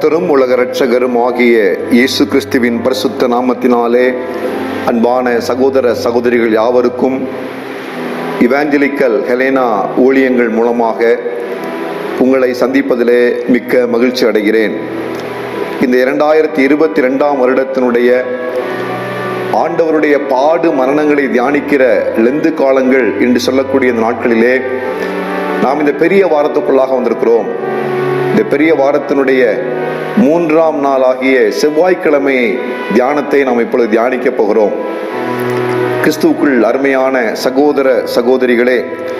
கர்த்தரும் உலக இரட்சகரும் ஆகிய இயேசு கிறிஸ்துவின் பரிசுத்த நாமத்தினாலே அன்பான சகோதர சகோதரிகள் யாவருக்கும் இவாஞ்சலிக்கல் ஹெலேனா ஊழியங்கள் மூலமாக உங்களை சந்திப்பதிலே மிக்க மகிழ்ச்சி அடைகிறேன் இந்த இரண்டாயிரத்தி இருபத்தி ரெண்டாம் வருடத்தினுடைய ஆண்டவருடைய பாடு மரணங்களை தியானிக்கிற லெந்து காலங்கள் என்று சொல்லக்கூடிய இந்த நாட்களிலே நாம் இந்த பெரிய வாரத்துக்குள்ளாக வந்திருக்கிறோம் இந்த பெரிய வாரத்தினுடைய மூன்றாம் நாளாகிய செவ்வாய்க்கிழமை தியானத்தை நாம் இப்பொழுது தியானிக்க போகிறோம் கிறிஸ்துவுக்குள் அருமையான சகோதர சகோதரிகளே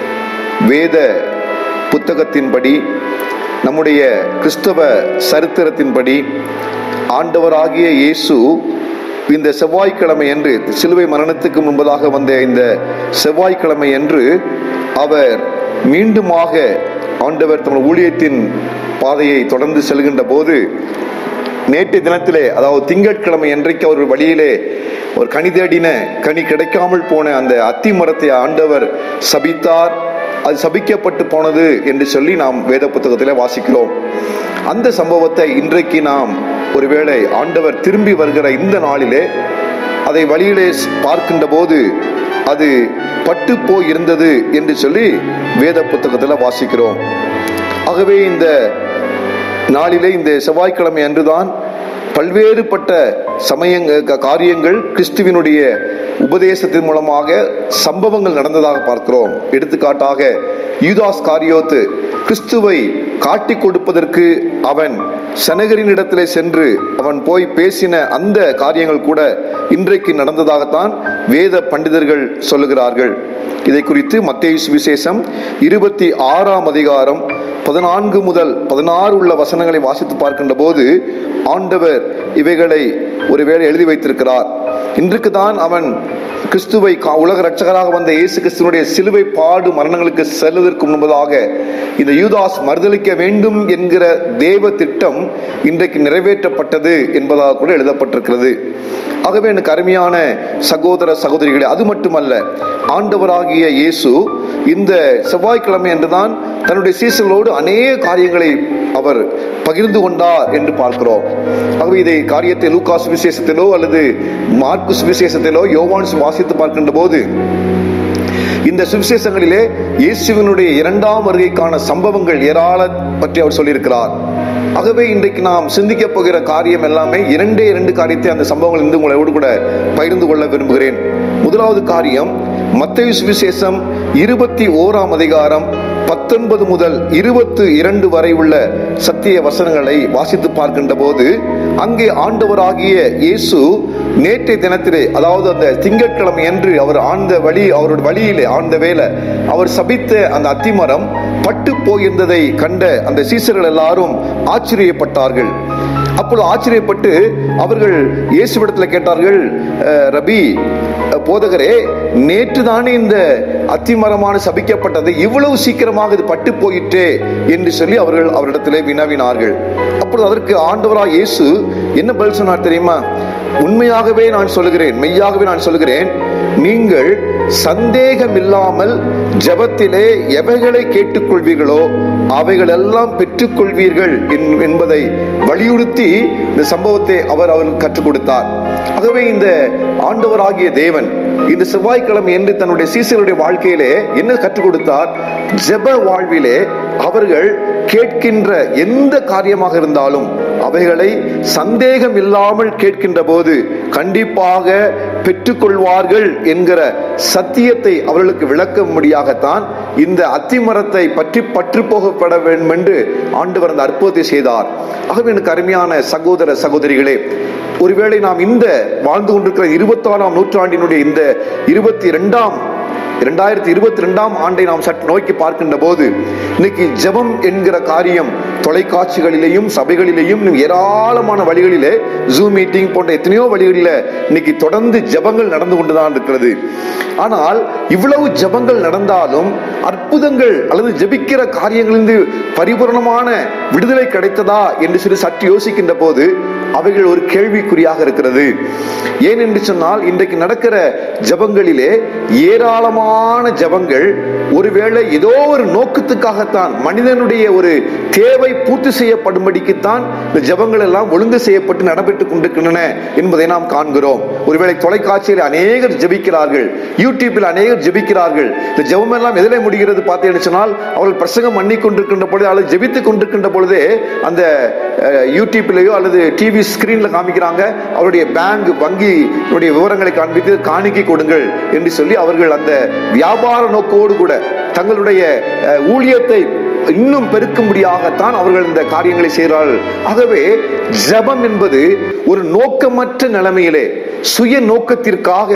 வேத புத்தகத்தின்படி நம்முடைய கிறிஸ்தவ சரித்திரத்தின்படி ஆண்டவராகிய இயேசு இந்த செவ்வாய்க்கிழமை என்று சிலுவை மரணத்துக்கு முன்பதாக வந்த இந்த செவ்வாய்க்கிழமை என்று அவர் மீண்டுமாக ஆண்டவர் தமது ஊழியத்தின் பாதையை தொடர்ந்து செல்கின்ற போது நேற்று தினத்திலே அதாவது திங்கட்கிழமை என்றைக்கு அவர் வழியிலே ஒரு கனி தேடின கனி கிடைக்காமல் போன அந்த அத்தி மரத்தை ஆண்டவர் சபித்தார் அது சபிக்கப்பட்டு போனது என்று சொல்லி நாம் வேத புத்தகத்திலே வாசிக்கிறோம் அந்த சம்பவத்தை இன்றைக்கு நாம் ஒருவேளை ஆண்டவர் திரும்பி வருகிற இந்த நாளிலே அதை வழியிலே பார்க்கின்ற போது அது பட்டு போய் இருந்தது என்று சொல்லி வேத புத்தகத்தில் வாசிக்கிறோம் ஆகவே இந்த நாளிலே இந்த செவ்வாய்க்கிழமை அன்றுதான் பல்வேறுபட்ட சமயங்க காரியங்கள் கிறிஸ்துவினுடைய உபதேசத்தின் மூலமாக சம்பவங்கள் நடந்ததாக பார்க்கிறோம் எடுத்துக்காட்டாக யூதாஸ் காரியோத்து கிறிஸ்துவை காட்டி கொடுப்பதற்கு அவன் சனகரின் இடத்திலே சென்று அவன் போய் பேசின அந்த காரியங்கள் கூட இன்றைக்கு நடந்ததாகத்தான் வேத பண்டிதர்கள் சொல்லுகிறார்கள் இதை குறித்து மத்திய சுவிசேஷம் இருபத்தி ஆறாம் அதிகாரம் பதினான்கு முதல் பதினாறு உள்ள வசனங்களை வாசித்து பார்க்கின்ற போது ஆண்டவர் இவைகளை ஒருவேளை எழுதி வைத்திருக்கிறார் இன்றைக்கு தான் அவன் கிறிஸ்துவை கா- உலக ரட்சகராக வந்த இயேசு கிறிஸ்துவனுடைய சிலுவை பாடு மரணங்களுக்கு செல்வதற்கு முன்பதாக இந்த யூதாஸ் மறுதளிக்க வேண்டும் என்கிற தேவ திட்டம் இன்றைக்கு நிறைவேற்றப்பட்டது என்பதாக கூட எழுதப்பட்டிருக்கிறது ஆகவே எனக்கு அருமையான சகோதர சகோதரிகளே அது மட்டுமல்ல ஆண்டவராகிய இயேசு இந்த செவ்வாய்க்கிழமை என்றுதான் தன்னுடைய சீசர்களோடு அநேக காரியங்களை அவர் பகிர்ந்து கொண்டார் என்று பார்க்கிறோம் ஆகவே இதை காரியத்தை லூகாஸ் விசேஷத்திலோ அல்லது மார்க்கு சுவிசேஷத்திலோ யோவான் வாசித்து பார்க்கின்ற போது இந்த சுவிசேஷங்களிலே இயேசுவினுடைய இரண்டாம் வருகைக்கான சம்பவங்கள் ஏராள பற்றி அவர் சொல்லியிருக்கிறார் ஆகவே இன்றைக்கு நாம் சிந்திக்க போகிற காரியம் எல்லாமே இரண்டே இரண்டு காரியத்தை அந்த சம்பவங்கள் இருந்து உங்களோடு கூட பகிர்ந்து கொள்ள விரும்புகிறேன் முதலாவது காரியம் மத்தேயு சுவிசேஷம் இருபத்தி ஓராம் அதிகாரம் பத்தொன்பது முதல் இருபத்து இரண்டு வரை உள்ள சத்திய வசனங்களை வாசித்து பார்க்கின்ற போது அங்கே ஆண்டவராகிய இயேசு நேற்றைய தினத்திலே அதாவது அந்த திங்கட்கிழமை அன்று அவர் ஆழ்ந்த வழி அவருடைய வழியிலே ஆழ்ந்த வேலை அவர் சபித்த அந்த அத்திமரம் பட்டு போயிருந்ததை கண்ட அந்த சீசர்கள் எல்லாரும் ஆச்சரியப்பட்டார்கள் அப்பொழுது ஆச்சரியப்பட்டு அவர்கள் இயேசுவிடத்தில் கேட்டார்கள் "அஹ், ரபி அஹ், போதகரே நேற்று தானே இந்த அத்திமரமான சபிக்கப்பட்டது இவ்வளவு சீக்கிரமாக இது பட்டு போயிற்றே என்று சொல்லி அவர்கள் அவரிடத்திலே வினவினார்கள் அப்பொழுது அதற்கு ஆண்டவராக இயேசு என்ன பதில் சொன்னார் தெரியுமா உண்மையாகவே நான் சொல்லுகிறேன் மெய்யாகவே நான் சொல்லுகிறேன் நீங்கள் சந்தேகம் இல்லாமல் ஜெபத்திலே எவைகளை கேட்டுக்கொள்வீர்களோ அவைகள் எல்லாம் பெற்றுக்கொள்வீர்கள் என்- என்பதை வலியுறுத்தி இந்த சம்பவத்தை அவர் அவருக்கு கற்றுக் கொடுத்தார் ஆகவே இந்த ஆண்டவராகிய தேவன் இந்த செவ்வாய்க்கிழமை என்று தன்னுடைய சீசருடைய வாழ்க்கையிலே என்ன கற்றுக் கொடுத்தார் ஜெப வாழ்விலே அவர்கள் கேட்கின்ற எந்த காரியமாக இருந்தாலும் அவைகளை சந்தேகம் இல்லாமல் கேட்கின்ற போது கண்டிப்பாக பெற்றுக்கொள்வார்கள் என்கிற சத்தியத்தை அவர்களுக்கு விளக்கும்படியாகத்தான் இந்த அத்திமரத்தை பற்றி பற்று போகப்பட வேண்டும் என்று ஆண்டவர் அந்த அற்புதத்தை செய்தார் ஆகவே எனக்கு அருமையான சகோதர சகோதரிகளே ஒருவேளை நாம் இந்த வாழ்ந்து கொண்டிருக்கிற இருபத்தாறாம் நூற்றாண்டினுடைய இந்த இருபத்தி இரண்டாம் இரண்டாயிரத்தி இருபத்தி ரெண்டாம் ஆண்டை நாம் சற்று நோக்கி பார்க்கின்ற போது இன்னைக்கு ஜெபம் என்கிற காரியம் தொலைக்காட்சிகளிலேயும் சபைகளிலேயும் இன்னும் ஏராளமான வழிகளிலே ஜூம் மீட்டிங் போன்ற எத்தனையோ வழிகளில் இன்னைக்கு தொடர்ந்து ஜெபங்கள் நடந்து கொண்டுதான் இருக்கிறது ஆனால் இவ்வளவு ஜெபங்கள் நடந்தாலும் அற்புதங்கள் அல்லது ஜெபிக்கிற காரியங்களிலிருந்து பரிபூரணமான விடுதலை கிடைத்ததா என்று சொல்லி சற்று யோசிக்கின்ற போது அவைகள் ஒரு கேள்விக்குறியாக இருக்கிறது ஏன் என்று சொன்னால் இன்றைக்கு நடக்கிற ஜபங்களிலே ஏராளமான ஜபங்கள் ஒருவேளை ஏதோ ஒரு நோக்கத்துக்காகத்தான் மனிதனுடைய ஒரு தேவை பூர்த்தி செய்யப்படும்படிக்குத்தான் இந்த ஜபங்கள் எல்லாம் ஒழுங்கு செய்யப்பட்டு நடைபெற்றுக் கொண்டிருக்கின்றன என்பதை நாம் காண்கிறோம் ஒருவேளை தொலைக்காட்சியில் அநேகர் ஜெபிக்கிறார்கள் யூடியூப்பில் அநேகர் ஜெபிக்கிறார்கள் இந்த ஜெபம் எல்லாம் எதிலே முடிகிறது பார்த்தீங்கன்னு சொன்னால் அவர்கள் பிரசங்கம் பண்ணி கொண்டிருக்கின்ற பொழுது அல்லது ஜெபித்துக் கொண்டிருக்கின்ற பொழுதே அந்த அஹ், யூடியூப்லயோ அல்லது டிவி ஸ்கிரீன்ல காமிக்கிறாங்க அவருடைய பேங்க் வங்கி விவரங்களை காண்பித்து காணிக்கை கொடுங்கள் என்று சொல்லி அவர்கள் அந்த வியாபார நோக்கோடு கூட தங்களுடைய அஹ், ஊழியத்தை இன்னும் பெருக்கும்படியாகத்தான் அவர்கள் இந்த காரியங்களை செய்கிறார்கள் ஆகவே ஜெபம் என்பது ஒரு நோக்கமற்ற நிலைமையிலே சுய நோக்கத்திற்காக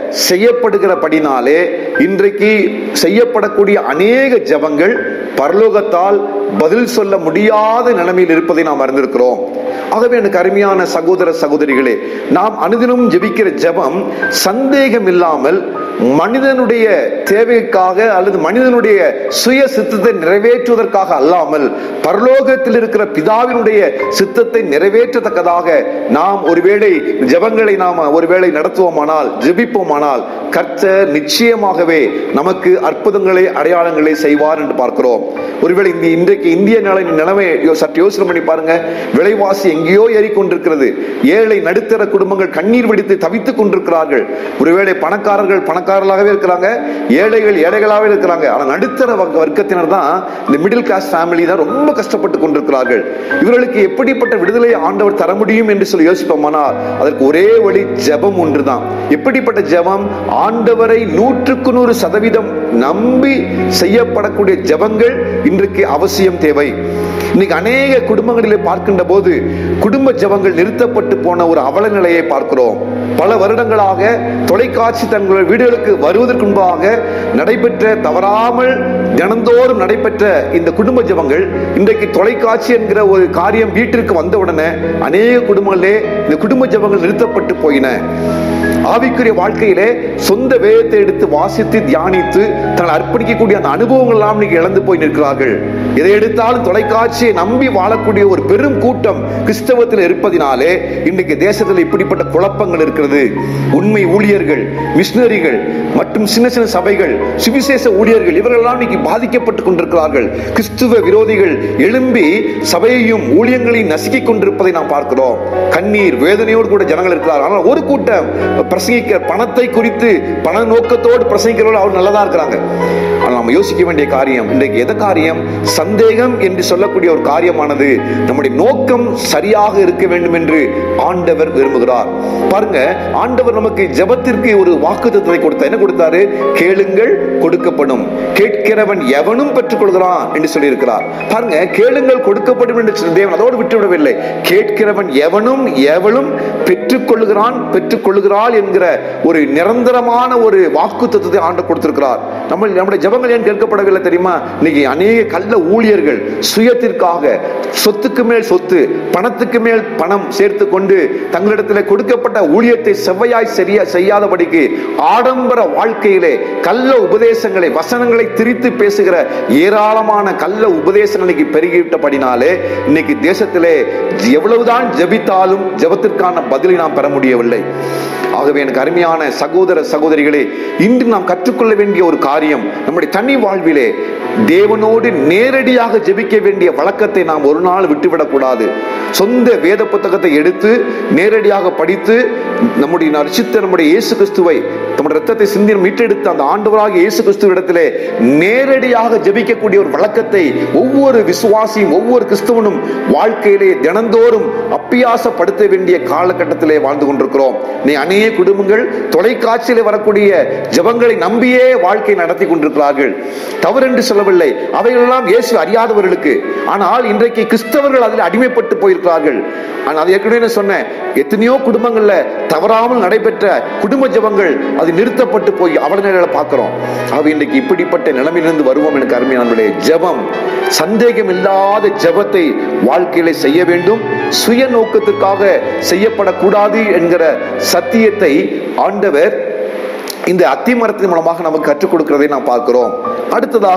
செய்யப்படுகிறபடினாலே இன்றைக்கு செய்யப்படக்கூடிய அநேக ஜெபங்கள் பரலோகத்தால் பதில் சொல்ல முடியாத நிலைமையில் இருப்பதை நாம் அறிந்திருக்கிறோம் ஆகவே எனக்கு அருமையான சகோதர சகோதரிகளே நாம் அனுதினமும் ஜெபிக்கிற ஜெபம் சந்தேகம் இல்லாமல் மனிதனுடைய தேவைக்காக அல்லது மனிதனுடைய சுய சித்தத்தை நிறைவேற்றுவதற்காக அல்லாமல் பரலோகத்தில் இருக்கிற பிதாவினுடைய சித்தத்தை நிறைவேற்றத்தக்கதாக நாம் ஒருவேளை ஜெபங்களை நாம் ஒருவேளை நடத்துவோமானால் ஜெபிப்போமானால் கர்த்தர் நிச்சயமாகவே நமக்கு அற்புதங்களை அடையாளங்களை செய்வார் என்று பார்க்கிறோம் ஒருவேளை இந்த இன்றைக்கு இந்திய நிலை நிலைமை யோ- சற்று யோசனை பண்ணி பாருங்க விலைவாசி எங்கேயோ ஏறிக்கொண்டிருக்கிறது ஏழை நடுத்தர குடும்பங்கள் கண்ணீர் வெடித்து தவித்துக் கொண்டிருக்கிறார்கள் ஒருவேளை பணக்காரர்கள் பணக்காரர்களாகவே இருக்கிறாங்க ஏழைகள் ஏழைகளாகவே இருக்கிறாங்க ஆனா நடுத்தர வர்க்க- வர்க்கத்தினர் தான் இந்த மிடில் கிளாஸ் ஃபேமிலி தான் ரொம்ப கஷ்டப்பட்டு கொண்டிருக்கிறார்கள் இவர்களுக்கு எப்படிப்பட்ட விடுதலை ஆண்டவர் தர முடியும் என்று சொல்லி யோசிப்போமானால் அதற்கு ஒரே வழி ஜெபம் ஒன்றுதான் எப்படிப்பட்ட ஜெபம் ஆண்டவரை நூற்றுக்கு நூறு சதவீதம் நம்பி செய்யப்படக்கூடிய ஜெபங்கள் இன்றைக்கு அவசியம் தேவை இன்னைக்கு அநேக குடும்பங்களிலே பார்க்கின்ற போது குடும்ப ஜெபங்கள் நிறுத்தப்பட்டு போன ஒரு அவல நிலையை பார்க்கிறோம் பல வருடங்களாக தொலைக்காட்சி தங்களுடைய வீடுகளுக்கு வருவதற்கு முன்பாக நடைபெற்ற தவறாமல் தினந்தோறும் நடைபெற்ற இந்த குடும்ப ஜெபங்கள் இன்றைக்கு தொலைக்காட்சி என்கிற ஒரு காரியம் வீட்டிற்கு வந்தவுடனே அநேக குடும்பங்களிலே இந்த குடும்ப ஜெபங்கள் நிறுத்தப்பட்டு போயின ஆவிக்குரிய வாழ்க்கையிலே சொந்த வேதத்தை எடுத்து வாசித்து தியானித்து தங்களை அர்ப்பணிக்கக்கூடிய அந்த அனுபவங்கள் எல்லாம் இன்னைக்கு இழந்து போய் நிற்கிறார்கள் எதை எடுத்தாலும் தொலைக்காட்சியை நம்பி வாழக்கூடிய ஒரு பெரும் கூட்டம் கிறிஸ்தவத்தில் இருப்பதினாலே இன்றைக்கு தேசத்தில் இப்படிப்பட்ட குழப்பங்கள் இருக்கிறது உண்மை ஊழியர்கள் மிஷினரிகள் மற்றும் சின்ன சின்ன சபைகள் சுவிசேஷ ஊழியர்கள் இவர்களெல்லாம் இன்னைக்கு பாதிக்கப்பட்டு கொண்டிருக்கிறார்கள் கிறிஸ்துவ விரோதிகள் எழும்பி சபையையும் ஊழியங்களையும் நசுக்கிக் கொண்டிருப்பதை நாம் பார்க்கிறோம் கண்ணீர் வேதனையோடு கூட ஜனங்கள் இருக்கிறார்கள் ஆனால் ஒரு கூட்டம் பிரசங்கிக்க பணத்தை குறித்து பண நோக்கத்தோடு பிரசங்கிக்கிறவர்கள் அவர் நல்லதா இருக்கிறாங்க ஆனால் நாம் யோசிக்க வேண்டிய காரியம் இன்றைக்கு எத காரியம் சந்தேகம் என்று சொல்லக்கூடிய ஒரு காரியமானது நம்முடைய நோக்கம் சரியாக இருக்க வேண்டும் என்று ஆண்டவர் விரும்புகிறார் பாருங்க ஆண்டவர் நமக்கு ஜெபத்திற்கு ஒரு வாக்குத்தத்தத்தை கொடுத்தார் என்ன கொடுத்தாரு கேளுங்கள் கொடுக்கப்படும் கேட்கிறவன் எவனும் பெற்றுக்கொள்கிறான் என்று சொல்லியிருக்கிறார் பாருங்க கேளுங்கள் கொடுக்கப்படும் என்று சொன்ன தேவன் அதோடு விட்டுவிடவில்லை கேட்கிறவன் எவனும் எவளும் பெற்றுக்கொள்கிறான் பெற்றுக்கொள்கிறாள் என்கிற ஒரு நிரந்தரமான ஒரு வாக்கு தத்துவத்தை ஆண்டு கொடுத்திருக்கிறார் நம்ம நம்முடைய ஜெபங்கள் ஏன் கேட்கப்படவில்லை தெரியுமா இன்னைக்கு அநேக கள்ள ஊழியர்கள் சுயத்திற்காக சொத்துக்கு மேல் சொத்து பணத்துக்கு மேல் பணம் சேர்த்து கொண்டு தங்களிடத்தில் கொடுக்கப்பட்ட ஊழியத்தை செவ்வையாய் சரியா செய்யாதபடிக்கு ஆடம்பர வாழ்க்கையிலே கள்ள உபதேசங்களை வசனங்களை திரித்து பேசுகிற ஏராளமான கள்ள உபதேசங்கள் இன்னைக்கு பெருகிவிட்டபடினாலே இன்னைக்கு தேசத்திலே எவ்வளவுதான் ஜெபித்தாலும் ஜெபத்திற்கான பதிலை நாம் பெற முடியவில்லை ஆகவே எனக்கு அருமையான சகோதர சகோதரிகளே இன்று நாம் கற்றுக்கொள்ள வேண்டிய ஒரு காரியம் நம்முடைய தனி வாழ்விலே தேவனோடு நேரடியாக ஜெபிக்க வேண்டிய வழக்கத்தை நாம் ஒரு நாள் விட்டுவிடக் கூடாது சொந்த வேத புத்தகத்தை எடுத்து நேரடியாக படித்து நம்முடைய ரசித்த நம்முடைய இயேசு கிறிஸ்துவை நம்முடைய ரத்தத்தை சிந்தி மீட்டெடுத்த அந்த ஆண்டவராக இயேசு கிறிஸ்துவிடத்திலே நேரடியாக ஜெபிக்கக்கூடிய ஒரு வழக்கத்தை ஒவ்வொரு விசுவாசியும் ஒவ்வொரு கிறிஸ்துவனும் வாழ்க்கையிலே தினந்தோறும் அப்பியாசப்படுத்த வேண்டிய காலகட்டத்திலே வாழ்ந்து கொண்டிருக்கிறோம் நீ அநேக குடும்பங்கள் தொலைக்காட்சியிலே வரக்கூடிய ஜெபங்களை நம்பியே வாழ்க்கை நடத்தி கொண்டிருக்கிறார்கள் தவறு என்று சொல்லவில்லை அவைகளெல்லாம் இயேசு அறியாதவர்களுக்கு ஆனால் இன்றைக்கு கிறிஸ்தவர்கள் அதில் அடிமைப்பட்டு போயிருக்கிறார்கள் ஆனால் அது ஏற்கனவே நான் சொன்னேன் எத்தனையோ குடும்பங்கள்ல தவறாமல் நடைபெற்ற குடும்ப ஜெபங்கள் அது நிறுத்தப்பட்டு போய் அவல நிலையில பார்க்கிறோம் ஆக இன்றைக்கு இப்படிப்பட்ட நிலைமையிலிருந்து வருவோம் எனக்கு அருமையானவர்களே ஜெபம் சந்தேகம் இல்லாத ஜெபத்தை வாழ்க்கையில செய்ய வேண்டும் சுய நோக்கத்துக்காக செய்யப்படக்கூடாது என்கிற சத்தியத்தை ஆண்டவர் இந்த அத்திமரத்தின் மூலமாக நமக்கு கற்றுக் கொடுக்கிறதை நாம் பார்க்கிறோம் அடுத்ததாக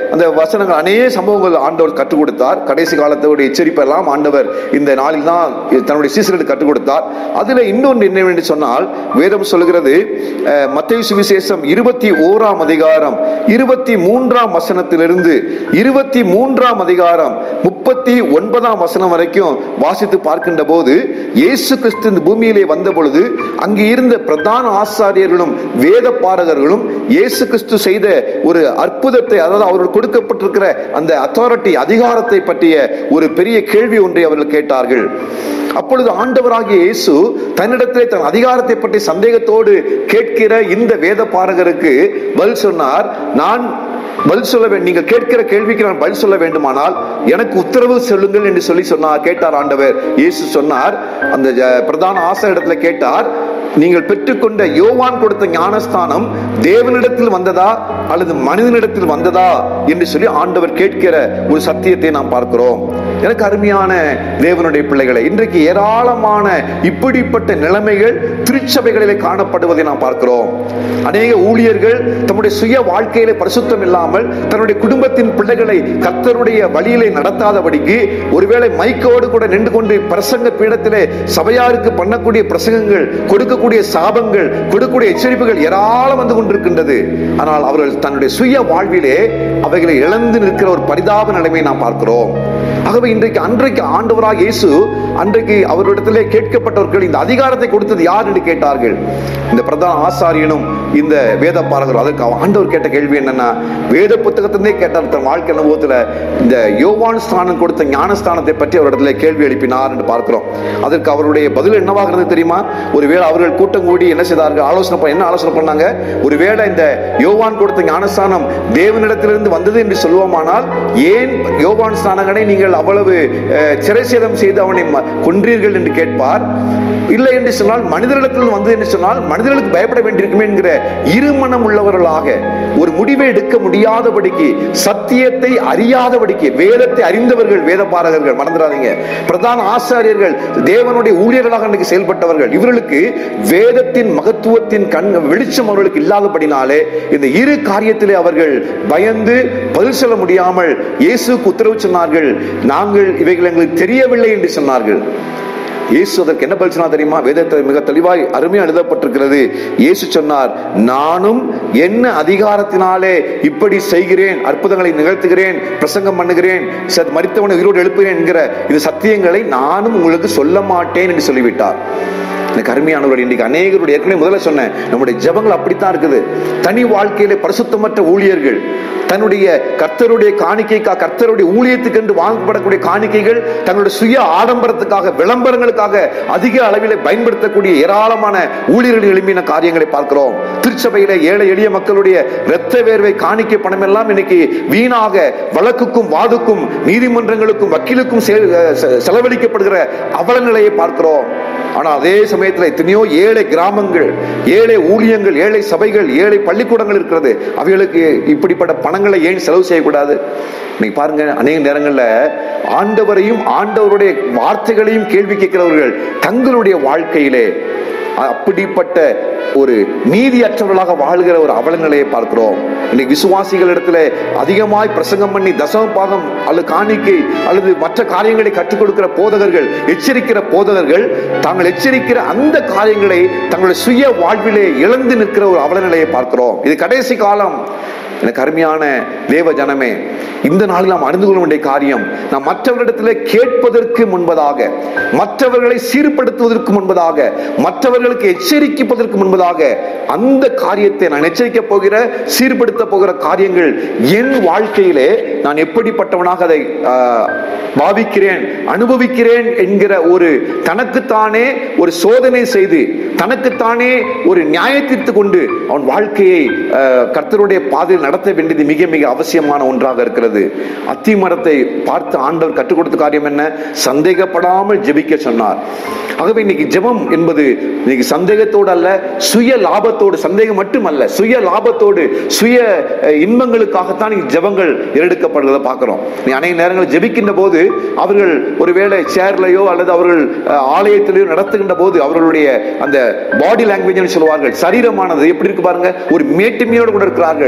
அந்த வசனங்கள் அநேக சம்பவங்கள் ஆண்டவர் கற்றுக் கொடுத்தார் கடைசி காலத்தோட எச்சரிப்பெல்லாம் ஆண்டவர் இந்த நாளில் தான் தன்னுடைய சீசர்களுக்கு கற்றுக் கொடுத்தார் அதுல இன்னொன்று என்னவென்று சொன்னால் வேதம் சொல்கிறது அஹ், மத்தேயு சுவிசேஷம் இருபத்தி ஓராம் அதிகாரம் இருபத்தி மூன்றாம் வசனத்திலிருந்து இருபத்தி மூன்றாம் அதிகாரம் முப்பத்தி ஒன்பதாம் வசனம் வரைக்கும் வாசித்து பார்க்கின்ற போது இயேசு கிறிஸ்து இந்த பூமியிலே வந்த பொழுது அங்கு இருந்த பிரதான ஆசாரியர்களும் வேத பாரகர்களும் இயேசு கிறிஸ்து செய்த ஒரு அற்புதத்தை அதாவது அவர்கள் கொடுக்கப்பட்டிருக்கிற அந்த அத்தாரிட்டி அதிகாரத்தை பற்றிய ஒரு பெரிய கேள்வி ஒன்றை அவர்கள் கேட்டார்கள் அப்பொழுது ஆண்டவராகிய இயேசு தன்னிடத்திலே தன் அதிகாரத்தை பற்றி சந்தேகத்தோடு கேட்கிற இந்த வேத பாரகருக்கு பதில் சொன்னார் நான் பதில் சொல்ல வேண்டும் நீங்கள் கேட்கிற கேள்விக்கு நான் பதில் சொல்ல வேண்டுமானால் எனக்கு உத்தரவு சொல்லுங்கள் என்று சொல்லி சொன்னார் கேட்டார் ஆண்டவர் இயேசு சொன்னார் அந்த ஜ- பிரதான ஆசை இடத்துல கேட்டார் நீங்கள் பெற்றுக்கொண்ட யோவான் கொடுத்த ஞானஸ்தானம் தேவனிடத்தில் வந்ததா அல்லது மனிதனிடத்தில் வந்ததா என்று சொல்லி ஆண்டவர் கேட்கிற ஒரு சத்தியத்தை நாம் பார்க்கிறோம் எனக்கு அருமையான தேவனுடைய பிள்ளைகளை இன்றைக்கு ஏராளமான இப்படிப்பட்ட நிலைமைகள் திருச்சபைகளிலே காணப்படுவதை நாம் பார்க்கிறோம் அநேக ஊழியர்கள் தம்முடைய சுய வாழ்க்கையிலே பரிசுத்தம் இல்லாமல் தன்னுடைய குடும்பத்தின் பிள்ளைகளை கர்த்தருடைய வழியிலே நடத்தாதபடிக்கு ஒருவேளை மைக்கோடு கூட நின்று கொண்டு பிரசங்க பீடத்திலே சபையாருக்கு பண்ணக்கூடிய பிரசங்கங்கள் கொடுக்கக்கூடிய சாபங்கள் கொடுக்கக்கூடிய எச்சரிப்புகள் ஏராளம் வந்து கொண்டிருக்கின்றது ஆனால் அவர்கள் தன்னுடைய சுய வாழ்விலே அவைகளை இழந்து நிற்கிற ஒரு பரிதாப நிலைமை நாம் பார்க்கிறோம் ஆகவே இன்றைக்கு அன்றைக்கு ஆண்டவராக இயேசு அன்றைக்கு அவரிடத்திலே கேட்கப்பட்டவர்கள் இந்த அதிகாரத்தை கொடுத்தது யார் என்று கேட்டார்கள் இந்த பிரதான ஆசாரியனும் இந்த வேத பாரகரும் அதற்கு அவ- ஆண்டவர் கேட்ட கேள்வி என்னன்னா வேத புத்தகத்திலே கேட்டார் தன் வாழ்க்கை அனுபவத்துல இந்த யோவான் ஸ்தானம் கொடுத்த ஞானஸ்தானத்தை பற்றி அவரிடத்துல கேள்வி எழுப்பினார் என்று பார்க்கிறோம் அதற்கு அவருடைய பதில் என்னவாக இருந்தது தெரியுமா ஒருவேளை அவர்கள் கூட்டம் கூடி என்ன செய்தார்கள் ஆலோசனை பண்ண- என்ன ஆலோசனை பண்ணாங்க ஒருவேளை இந்த யோவான் கொடுத்த ஞானஸ்தானம் தேவனிடத்திலிருந்து வந்தது என்று சொல்லுவோமானால் ஏன் யோவான் ஸ்தானங்களை நீங்கள் அவ்வளவு அஹ், சிறைசேதம் செய்து அவனை ம- கொன்றீர்கள் என்று கேட்பார் இல்லை என்று சொன்னால் மனிதனிடத்தில் வந்தது என்று சொன்னால் மனிதர்களுக்கு பயப்பட வேண்டியிருக்குமே என்கிற இருமனம் உள்ளவர்களாக ஒரு முடிவை எடுக்க முடியாதபடிக்கு சத்தியத்தை அறியாதபடிக்கு வேதத்தை அறிந்தவர்கள் வேத பாரகர்கள் மறந்துடாதீங்க பிரதான ஆசாரியர்கள் தேவனுடைய ஊழியர்களாக அன்றைக்கு செயல்பட்டவர்கள் இவர்களுக்கு வேதத்தின் மகத்துவத்தின் கண் வெளிச்சம் அவர்களுக்கு இல்லாதபடினாலே இந்த இரு காரியத்திலே அவர்கள் பயந்து பதில் சொல்ல முடியாமல் இயேசுக்கு உத்தரவு சொன்னார்கள் நாங்கள் இவைகள் எங்களுக்கு தெரியவில்லை என்று சொன்னார்கள் இயேசு அதற்கு என்ன பதில் சொன்னார் தெரியுமா வேதத்தில் மிக தெளிவாய் அருமையா எழுதப்பட்டிருக்கிறது இயேசு சொன்னார் நானும் என்ன அதிகாரத்தினாலே இப்படி செய்கிறேன் அற்புதங்களை நிகழ்த்துகிறேன் பிரசங்கம் பண்ணுகிறேன் சத் மரித்தவனை உயிரோடு எழுப்புகிறேன் என்கிற இந்த சத்தியங்களை நானும் உங்களுக்கு சொல்ல மாட்டேன் என்று சொல்லிவிட்டார் எனக்கு அருமையானவர்கள் இன்றைக்கு அநேகருடைய ஏற்கனவே முதல்ல சொன்னேன் நம்முடைய ஜெபங்கள் அப்படித்தான் இருக்குது தனி வாழ்க்கையிலே பரிசுத்தமற்ற ஊழியர்கள் தன்னுடைய கர்த்தருடைய காணிக்கைக்காக கர்த்தருடைய ஊழியத்துக்கு என்று வாங்கப்படக்கூடிய காணிக்கைகள் தங்களுடைய சுய ஆடம்பரத்துக்காக விளம்பரங்களுக்காக அதிக அளவில் பயன்படுத்தக்கூடிய ஏராளமான ஊழியர்கள் எழுப்பின காரியங்களை பார்க்கிறோம் திருச்சபையில ஏழை எளிய மக்களுடைய இரத்த வேர்வை காணிக்கை பணம் எல்லாம் இன்னைக்கு வீணாக வழக்குக்கும் வாதுக்கும் நீதிமன்றங்களுக்கும் வக்கீலுக்கும் செ- செ- செலவழிக்கப்படுகிற அவல நிலையை பார்க்கிறோம் ஆனா அதே சமயத்துல எத்தனையோ ஏழை கிராமங்கள் ஏழை ஊழியங்கள் ஏழை சபைகள் ஏழை பள்ளிக்கூடங்கள் இருக்கிறது அவைகளுக்கு இப்படிப்பட்ட பணங்களை ஏன் செலவு செய்யக்கூடாது இன்னைக்கு பாருங்க அநேக நேரங்கள்ல ஆண்டவரையும் ஆண்டவருடைய வார்த்தைகளையும் கேள்வி கேட்கிறவர்கள் தங்களுடைய வாழ்க்கையிலே அப்படிப்பட்ட ஒரு நீதியற்றவர்களாக வாழ்கிற ஒரு அவல நிலையை பார்க்கிறோம் இன்னைக்கு விசுவாசிகள் இடத்துல அதிகமாய் பிரசங்கம் பண்ணி தசம பாகம் அல்லது காணிக்கை அல்லது மற்ற காரியங்களை கற்றுக் கொடுக்கிற போதகர்கள் எச்சரிக்கிற போதகர்கள் தாங்கள் எச்சரிக்கிற அந்த காரியங்களை தங்களுடைய சுய வாழ்விலே இழந்து நிற்கிற ஒரு அவல நிலையை பார்க்கிறோம் இது கடைசி காலம் எனக்கு அருமையான தேவ ஜனமே இந்த நாளில் நாம் அறிந்து கொள்ள வேண்டிய காரியம் நாம் மற்றவர்களிடத்தில் கேட்பதற்கு முன்பதாக மற்றவர்களை சீர்படுத்துவதற்கு முன்பதாக மற்றவர்களுக்கு எச்சரிப்பதற்கு முன்பதாக அந்த காரியத்தை நான் எச்சரிக்க போகிற சீர்படுத்த போகிற காரியங்கள் என் வாழ்க்கையிலே நான் எப்படிப்பட்டவனாக அதை ஆஹ், பாவிக்கிறேன் அனுபவிக்கிறேன் என்கிற ஒரு தனக்குத்தானே ஒரு சோதனை செய்து தனக்குத்தானே ஒரு நியாயத்தீர்த்து கொண்டு அவன் வாழ்க்கையை ஆஹ், கர்த்தருடைய பாதையில் நடத்த வேண்டியது மிக மிக அவசியமான ஒன்றாக இருக்கிறது அத்தி மரத்தை பார்த்து ஆண்டவர் கற்றுக் கொடுத்த காரியம் என்ன சந்தேகப்படாமல் ஜெபிக்க சொன்னார் ஆகவே இன்னைக்கு ஜெபம் என்பது இன்னைக்கு சந்தேகத்தோடு அல்ல சுய லாபத்தோடு சந்தேகம் மட்டுமல்ல சுய லாபத்தோடு சுய அஹ், இன்பங்களுக்காகத்தான் இங்க ஜெபங்கள் எடுக்கப்படுறதை பார்க்கிறோம் நீ அநேக நேரங்களில் ஜெபிக்கின்ற போது அவர்கள் ஒருவேளை சேர்லையோ அல்லது அவர்கள் அஹ், ஆலயத்திலேயோ நடத்துகின்ற போது அவர்களுடைய அந்த பாடி லாங்குவேஜ் சொல்லுவார்கள் சரீரமானது எப்படி இருக்கு பாருங்க ஒரு மேட்டுமையோடு கூட இருக்கிறார்கள்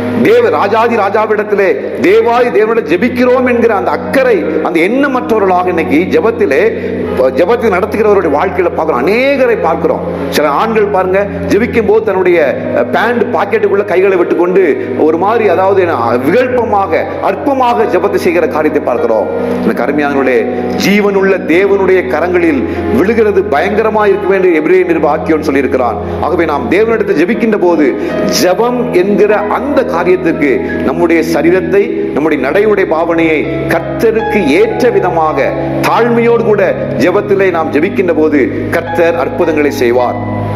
தேவ ராஜாதி ராஜாவிடத்திலே தேவாதி தேவனிடம் ஜெபிக்கிறோம் என்கிற அந்த அக்கறை அந்த எண்ணமற்றவர்களாக இன்னைக்கு ஜெபத்திலே ஜெபத்தை நடத்துகிறவருடைய வாழ்க்கையில பார்க்கிறோம் அநேகரை பார்க்கிறோம் சில ஆண்கள் பாருங்க ஜெபிக்கும் போது தன்னுடைய பேண்ட் பாக்கெட்டுக்குள்ள கைகளை விட்டுக்கொண்டு ஒரு மாதிரி அதாவது என்ன, விகல்பமாக அற்பமாக ஜெபத்தை செய்கிற காரியத்தை பார்க்கிறோம் எனக்கு அருமையானவர்களே ஜீவனுள்ள தேவனுடைய கரங்களில் விழுகிறது பயங்கரமா இருக்க வேண்டிய எபிரேய நிருப ஆக்கியோன் சொல்லியிருக்கிறான் ஆகவே நாம் தேவனிடத்தை ஜெபிக்கின்ற போது ஜெபம் என்கிற அந்த காரியத்துக்கு நம்முடைய சரீரத்தை நம்முடைய நடையுடைய பாவனையை கர்த்தருக்கு ஏற்ற விதமாக தாழ்மையோடு கூட ஜெபத்திலே நாம் ஜெபிக்கின்ற போது கர்த்தர் அற்புதங்களை செய்வார்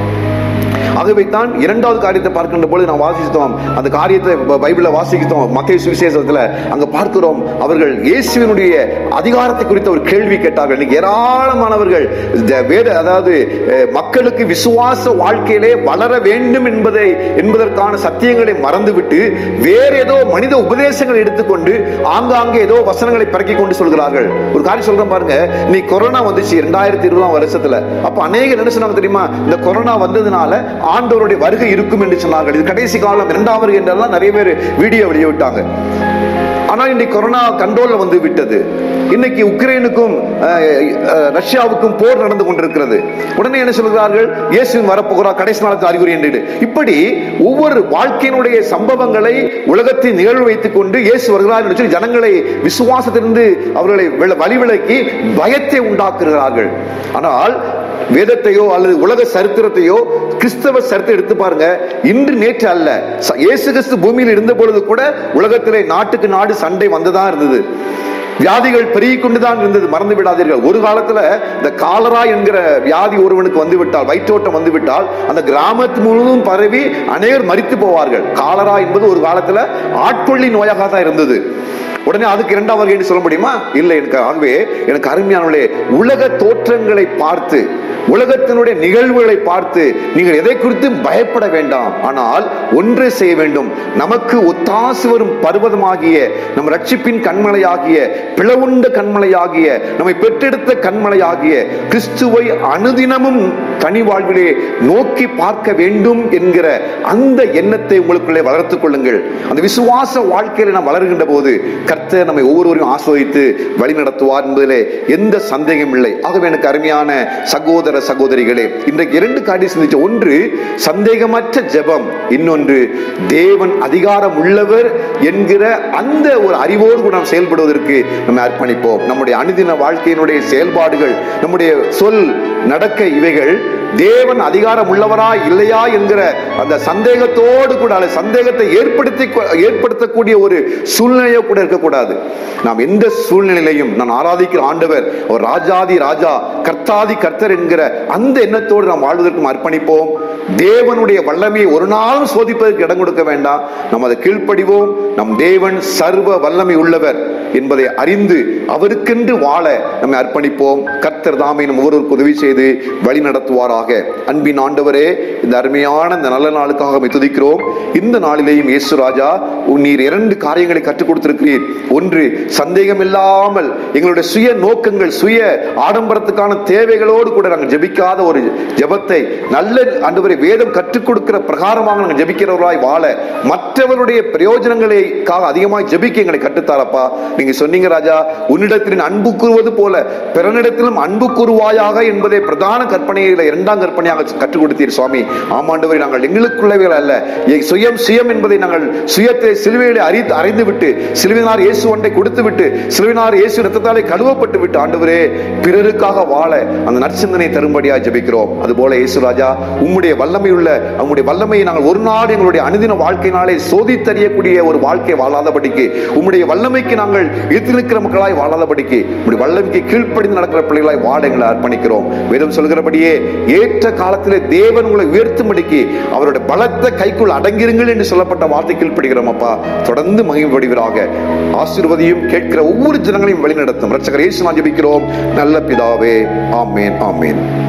ஆகவே தான் இரண்டாவது காரியத்தை பார்க்கின்ற பொழுது நாம் வாசித்தோம் அந்த காரியத்தை ப- பைபிள்ல வாசித்தோம் மத்திய சுவிசேஷத்துல அங்க பார்க்கிறோம் அவர்கள் இயேசுவினுடைய அதிகாரத்தை குறித்த ஒரு கேள்வி கேட்டார்கள் இன்னைக்கு ஏராளமானவர்கள் இந்த வேத அதாவது அஹ், மக்களுக்கு விசுவாச வாழ்க்கையிலே வளர வேண்டும் என்பதை என்பதற்கான சத்தியங்களை மறந்துவிட்டு வேற ஏதோ மனித உபதேசங்களை எடுத்துக்கொண்டு ஆங்காங்கே ஏதோ வசனங்களை பிறக்கி கொண்டு சொல்கிறார்கள் ஒரு காரியம் சொல்றேன் பாருங்க நீ கொரோனா வந்துச்சு இரண்டாயிரத்தி இருபதாம் வருஷத்துல அப்ப அநேகர் என்ன சொன்னாங்க தெரியுமா இந்த கொரோனா வந்ததுனால ஆண்டவருடைய வருகை இருக்கும் என்று சொன்னார்கள் இது கடைசி காலம் இரண்டாம் வருகை என்றெல்லாம் நிறைய பேர் வீடியோ வெளியிட்டாங்க ஆனால் இன்னைக்கு கொரோனா கண்ட்ரோல்ல வந்து விட்டது இன்னைக்கு உக்ரைனுக்கும் அஹ், அஹ், ரஷ்யாவுக்கும் போர் நடந்து கொண்டிருக்கிறது உடனே என்ன சொல்கிறார்கள் இயேசுவின் வரப்போகிறார் கடைசி நாளத்து அறிகுறி என்று இப்படி ஒவ்வொரு வாழ்க்கையினுடைய சம்பவங்களை உலகத்தில் நிகழ்வு வைத்துக் கொண்டு இயேசு வருகிறார் என்று சொல்லி ஜனங்களை விசுவாசத்திலிருந்து அவர்களை வில- வழிவிலக்கி பயத்தை உண்டாக்குகிறார்கள் ஆனால் வேதத்தையோ அல்லது உலக சரித்திரத்தையோ கிறிஸ்தவ சரித்திரம் எடுத்து பாருங்க இன்று நேற்று அல்ல ச- இயேசு கிறிஸ்து பூமியில் இருந்த பொழுது கூட உலகத்திலே நாட்டுக்கு நாடு சண்டை வந்துதான் இருந்தது வியாதிகள் பெருகிக் கொண்டுதான் இருந்தது மறந்து விடாதீர்கள் ஒரு காலத்துல இந்த காலரா என்கிற வியாதி ஒருவனுக்கு வந்து விட்டால் வயிற்றோட்டம் வந்து விட்டால் அந்த கிராமத்து முழுவதும் பரவி அநேகர் மரித்து போவார்கள் காலரா என்பது ஒரு காலத்துல ஆட்கொள்ளி நோயாக தான் இருந்தது உடனே அதுக்கு இரண்டாம் வருகை சொல்ல முடியுமா இல்லை எனக்கு ஆகவே எனக்கு அருமையானவர்களே உலக தோற்றங்களை பார்த்து உலகத்தினுடைய நிகழ்வுகளை பார்த்து நீங்கள் எதை குறித்து பயப்பட வேண்டாம் ஆனால் ஒன்றே செய்ய வேண்டும் நமக்கு ஒத்தாசு வரும் பர்வதமாகிய நம் ரட்சிப்பின் கண்மலையாகிய பிளவுண்ட கண்மலையாகிய நம்மை பெற்றெடுத்த கண்மலையாகிய கிறிஸ்துவை அனுதினமும் தனி வாழ்விலே நோக்கி பார்க்க வேண்டும் என்கிற அந்த எண்ணத்தை உங்களுக்குள்ளே வளர்த்துக் கொள்ளுங்கள் அந்த விசுவாச வாழ்க்கையில நாம் வளர்கின்ற போது கர்த்தர் நம்மை ஒவ்வொருவரையும் ஆஸ்வதித்து வழி நடத்துவார் என்பதிலே எந்த சந்தேகம் இல்லை ஆகவே எனக்கு அருமையான சகோதர சகோதரிகளே இன்றைக்கு இரண்டு காரியம் சிந்திச்ச ஒன்று சந்தேகமற்ற ஜெபம் இன்னொன்று தேவன் அதிகாரம் உள்ளவர் என்கிற அந்த ஒரு அறிவோடு கூட நாம் செயல்படுவதற்கு நம்ம அர்ப்பணிப்போம் நம்முடைய அனுதின வாழ்க்கையினுடைய செயல்பாடுகள் நம்முடைய சொல் நடக்க இவைகள் தேவன் அதிகாரம் உள்ளவரா இல்லையா என்கிற அந்த சந்தேகத்தோடு கூட அல்லது சந்தேகத்தை ஏற்படுத்தி ஏற்படுத்தக்கூடிய ஒரு சூழ்நிலையோ கூட இருக்கக்கூடாது நாம் எந்த சூழ்நிலையிலையும் நான் ஆராதிக்கிற ஆண்டவர் ஒரு ராஜாதி ராஜா கர்த்தாதி கர்த்தர் என்கிற அந்த எண்ணத்தோடு நாம் வாழ்வதற்கு அர்ப்பணிப்போம் தேவனுடைய வல்லமையை ஒரு நாளும் சோதிப்பதற்கு இடம் கொடுக்க வேண்டாம் நாம் அதை கீழ்ப்படிவோம் நம் தேவன் சர்வ வல்லமை உள்ளவர் என்பதை அறிந்து அவருக்கென்று வாழ நம்மை அர்ப்பணிப்போம் கர்த்தர் தாமே நம் ஒவ்வொருவருக்கு உதவி செய்து வழி நடத்துவாராக அன்பின் ஆண்டவரே இந்த அருமையான இந்த நல்ல நாளுக்காக நம்மை துதிக்கிறோம் இந்த நாளிலேயும் இயேசு ராஜா உன் நீர் இரண்டு காரியங்களை கற்றுக் கொடுத்திருக்கிறீர் ஒன்று சந்தேகம் இல்லாமல் எங்களுடைய சுய நோக்கங்கள் சுய ஆடம்பரத்துக்கான தேவைகளோடு கூட நாங்கள் ஜெபிக்காத ஒரு ஜெபத்தை நல்ல ஆண்டவரை வேதம் கற்றுக் கொடுக்கிற பிரகாரமாக நாங்கள் ஜெபிக்கிறவராய் வாழ மற்றவருடைய பிரயோஜனங்களுக்காக அதிகமாக ஜெபிக்க எங்களை கற்றுத்தாரப்பா நீங்க சொன்னீங்க ராஜா உன்னிடத்தில் அன்பு கூறுவது போல பிறனிடத்திலும் அன்பு கூறுவாயாக என்பதை பிரதான கற்பனையில இரண்டாம் கற்பனையாக கற்றுக் கொடுத்தீர் சுவாமி ஆமாண்டவரை நாங்கள் எங்களுக்குள்ளவைகள் அல்ல எ- சுயம் சுயம் என்பதை நாங்கள் சுயத்தை சிலுவையிலே அறிந்து அறிந்து விட்டு சிலுவினார் இயேசு ஒன்றை கொடுத்து விட்டு சிலுவினார் இயேசு ரத்தத்தாலே கழுவப்பட்டு விட்டு ஆண்டவரே பிறருக்காக வாழ அந்த நற்சிந்தனை தரும்படியா ஜெபிக்கிறோம் அதுபோல இயேசு ராஜா உம்முடைய வல்லமை உள்ள உம்முடைய வல்லமையை நாங்கள் ஒரு நாள் எங்களுடைய அனுதின வாழ்க்கையினாலே சோதித்தறியக்கூடிய ஒரு வாழ்க்கை வாழாதபடிக்கு உம்முடைய வல்லமைக்கு நாங்கள் எதிர்த்து நிற்கிற மக்களாய் வாழாதபடிக்கு உம்முடைய வல்லமைக்கு கீழ்ப்படிந்து நடக்கிற பிள்ளைகளாய் வாழ எங்களை அர்ப்பணிக்கிறோம் வேதம் சொல்கிறபடியே ஏற்ற காலத்திலே தேவன் உங்களை உயர்த்தும்படிக்கு அவருடைய பலத்த கைக்குள் அடங்கிருங்கள் என்று சொல்லப்பட்ட வார்த்தை கீழ்ப்படுகிறோம் அப்பா தொடர்ந்து மகிமைப்படுவீராக ஆசீர்வதியும் கேட்கிற ஒவ்வொரு ஜனங்களையும் வழிநடத்தும் ரட்சகர் இயேசு நான் ஜெபிக்கிறோம் நல்ல பிதாவே ஆமேன் ஆமேன்